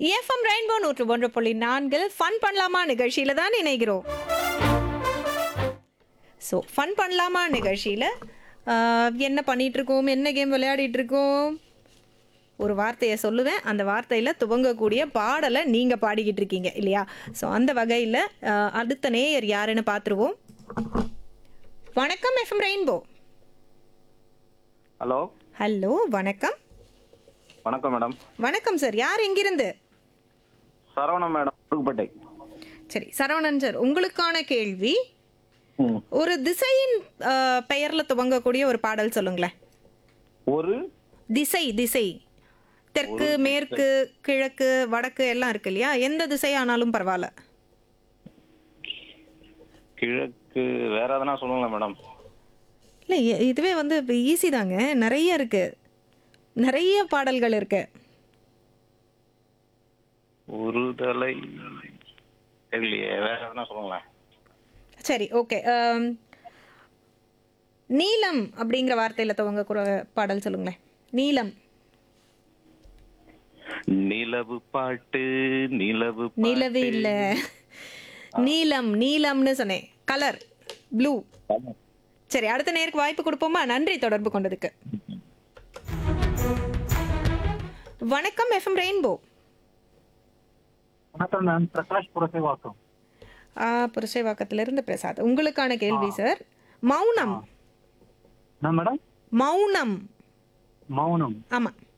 FM rainbow நூற்று ஒன்று புள்ளி நான்கில் ஃபன் பண்ணலாமா நிகழ்ச்சியில தான் இணைகிறோம் ஸோ ஃபன் பண்ணலாமா நிகழ்ச்சியில் என்ன பண்ணிட்டு இருக்கோம் என்ன கேம் விளையாடிட்டு இருக்கோம் ஒரு வார்த்தையை சொல்லுவேன் அந்த வார்த்தையில் துவங்கக்கூடிய பாடலை நீங்கள் பாடிக்கிட்டு இருக்கீங்க இல்லையா ஸோ அந்த வகையில் அடுத்த நேயர் யாருன்னு பார்த்துருவோம் வணக்கம் எஃப்எம் ரெயின்போ ஹலோ ஹலோ வணக்கம் வணக்கம் மேடம் வணக்கம் சார் யார் எங்கிருந்து சரவணன் மேடம் புதுப்பேட்டை சரி சரவணன் சார் உங்களுக்கான கேள்வி ம். ஒரு திசையின் அஹ், பெயர்ல துவங்கக்கூடிய ஒரு பாடல் சொல்லுங்களேன் ஒரு திசை திசை தெற்கு மேற்கு கிழக்கு வடக்கு எல்லாம் இருக்கு இல்லையா எந்த திசை ஆனாலும் பரவாயில்ல கிழக்கு வேற எதனா சொல்லுங்களேன் மேடம் இல்லை இ- இதுவே வந்து ஈஸி தாங்க நிறைய இருக்கு நிறைய பாடல்கள் இருக்கு ஒரு தலை தெரியலையே வேற எதனா சொல்லுங்களேன் சரி ஓகே நீலம் அப்படிங்கிற வார்த்தையில துவங்கக்கூடிய பாடல் சொல்லுங்களேன் நீலம் நிலவு பாட்டு நிலவு பாட்டு. நிலவு இல்ல நீலம் நீலம்னு சொன்னேன் கலர் ப்ளூ சரி அடுத்த நேருக்கு வாய்ப்பு கொடுப்போமா நன்றி தொடர்பு கொண்டதுக்கு வணக்கம் எஃப்எம் ரெயின்போ வணக்கம் நான் பிரகாஷ் புரசேவாக்கம் புரசைவாக்கத்திலிருந்து பிரசாத் உங்களுக்கான கேள்வி சார் மௌனம் என்ன மேடம் மௌனம் மௌனம் ஆமா